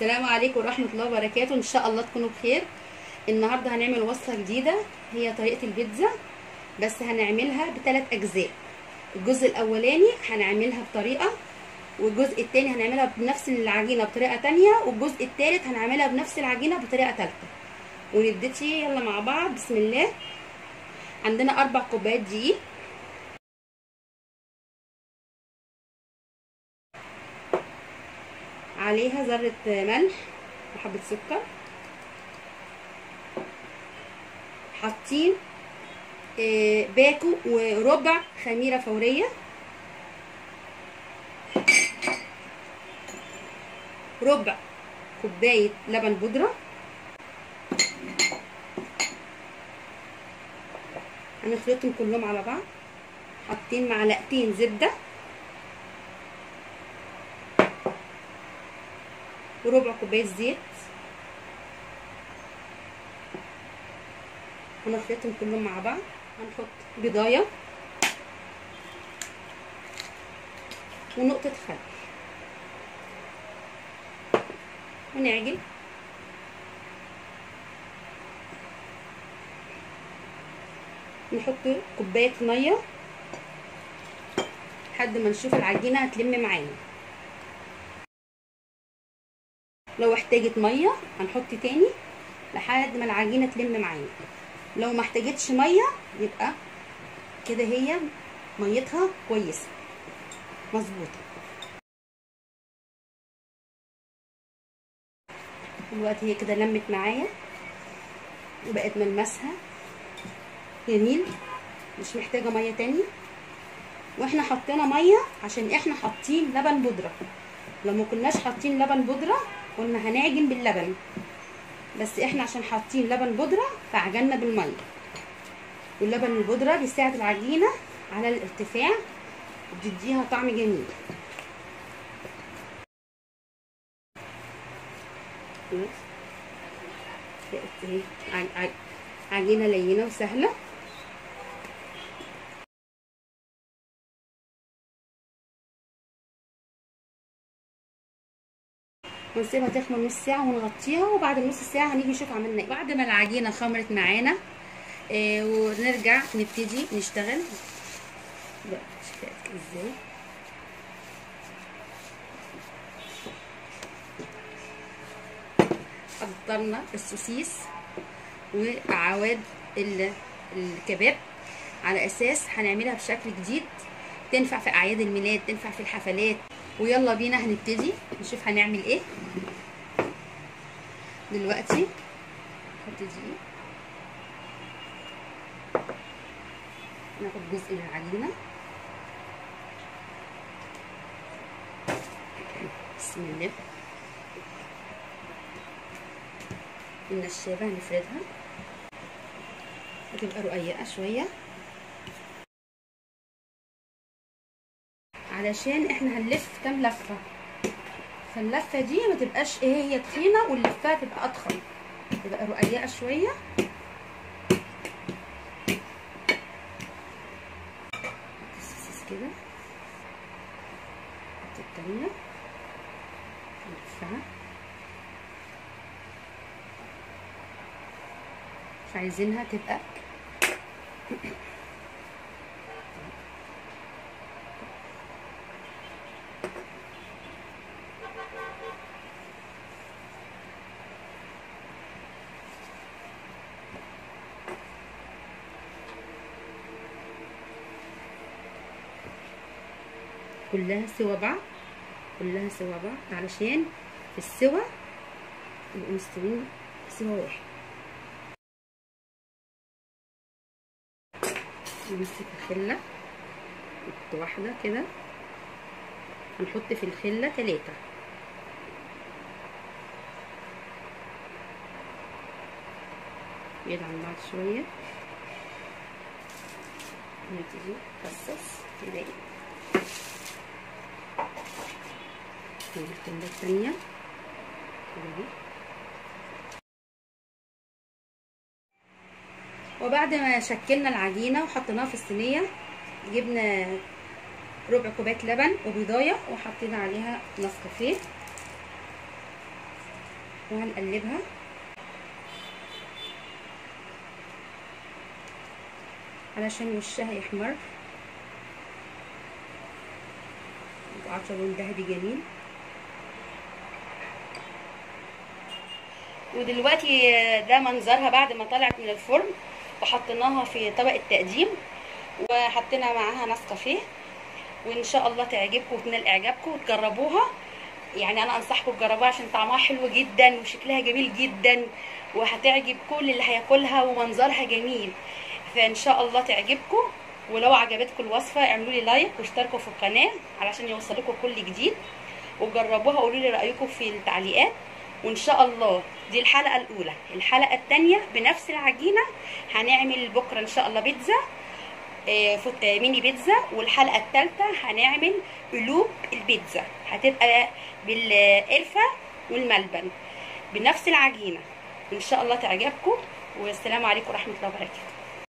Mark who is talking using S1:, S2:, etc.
S1: السلام عليكم ورحمة الله وبركاته إن شاء الله تكونوا بخير النهاردة هنعمل وصفة جديدة هي طريقة البيتزا بس هنعملها بثلاث أجزاء الجزء الأولاني هنعملها بطريقة والجزء الثاني هنعملها بنفس العجينة بطريقة تانية والجزء الثالث هنعملها بنفس العجينة بطريقة ثالثة ونبتدي يلا مع بعض بسم الله عندنا أربع كوبايات دقيق عليها ذرة ملح وحبة سكر حاطين باكو وربع خميرة فورية ربع كوباية لبن بودرة هنخلطهم كلهم على بعض حاطين معلقتين زبده وربع كوبايه زيت هنخلطهم كلهم مع بعض هنحط بيضايه ونقطه خل ونعجن نحط كوبايه ميه لحد ما نشوف العجينه هتلم معانا لو احتاجت ميه هنحط تاني لحد ما العجينه تلم معانا لو ما احتاجتش ميه يبقى كده هي ميتها كويسه مظبوطه دلوقتي هي كده لمت معايا وبقت ملمسها جميل مش محتاجه ميه تاني واحنا حطينا ميه عشان احنا حاطين لبن بودره لو ما كناش حاطين لبن بودره قلنا هنعجن باللبن بس احنا عشان حاطين لبن بودره فعجنا بالميه واللبن البودره بيساعد العجينه على الارتفاع وبتديها طعم جميل عجينه لينه وسهله ونسيبها تخمر نص ساعه ونغطيها وبعد نص ساعه هنيجي نشوف عملنا ايه بعد ما العجينه خمرت معانا آه ونرجع نبتدي نشتغل ازاي حضرنا السوسيس وعواد الكباب على اساس هنعملها بشكل جديد تنفع في اعياد الميلاد تنفع في الحفلات ويلا بينا هنبتدي نشوف هنعمل ايه دلوقتي نحط دي ناخد جزء من العجينه بسم الله النشابه هنفردها هتبقى رقيقه شويه علشان احنا هنلف كام لفه فاللفه دي ما تبقاش ايه هي تخينه واللفه تبقى اضخم تبقى رقيقه شويه كده التانية نلفها مش عايزينها تبقى كلها سوا بعض كلها سوا بعض علشان في السوا يبقوا مستويين سوا واحد نمسك الخلة نحط واحدة كده هنحط في الخلة تلاتة بعيد عن بعض شوية نبتدي نفصص نلاقي الكمية التانية كده وبعد ما شكلنا العجينة وحطيناها في الصينية جبنا ربع كوبايه لبن وبيضايه وحطينا عليها نسكافيه وهنقلبها علشان وشها يحمر عارفه لون ذهبي جميل ودلوقتي ده منظرها بعد ما طلعت من الفرن وحطيناها في طبق التقديم وحطينا معاها نسكافيه وان شاء الله تعجبكم وتنال اعجابكم وتجربوها يعني انا انصحكم تجربوها عشان طعمها حلو جدا وشكلها جميل جدا وهتعجب كل اللي هياكلها ومنظرها جميل فان شاء الله تعجبكم ولو عجبتكم الوصفه اعملوا لي لايك واشتركوا في القناه علشان يوصلكم كل جديد وجربوها قولوا لي رايكم في التعليقات وان شاء الله دي الحلقه الاولى الحلقه الثانيه بنفس العجينه هنعمل بكره ان شاء الله بيتزا آه، فت- آه، ميني بيتزا والحلقه الثالثه هنعمل قلوب البيتزا هتبقى بالقرفه والملبن بنفس العجينه ان شاء الله تعجبكم والسلام عليكم ورحمه الله وبركاته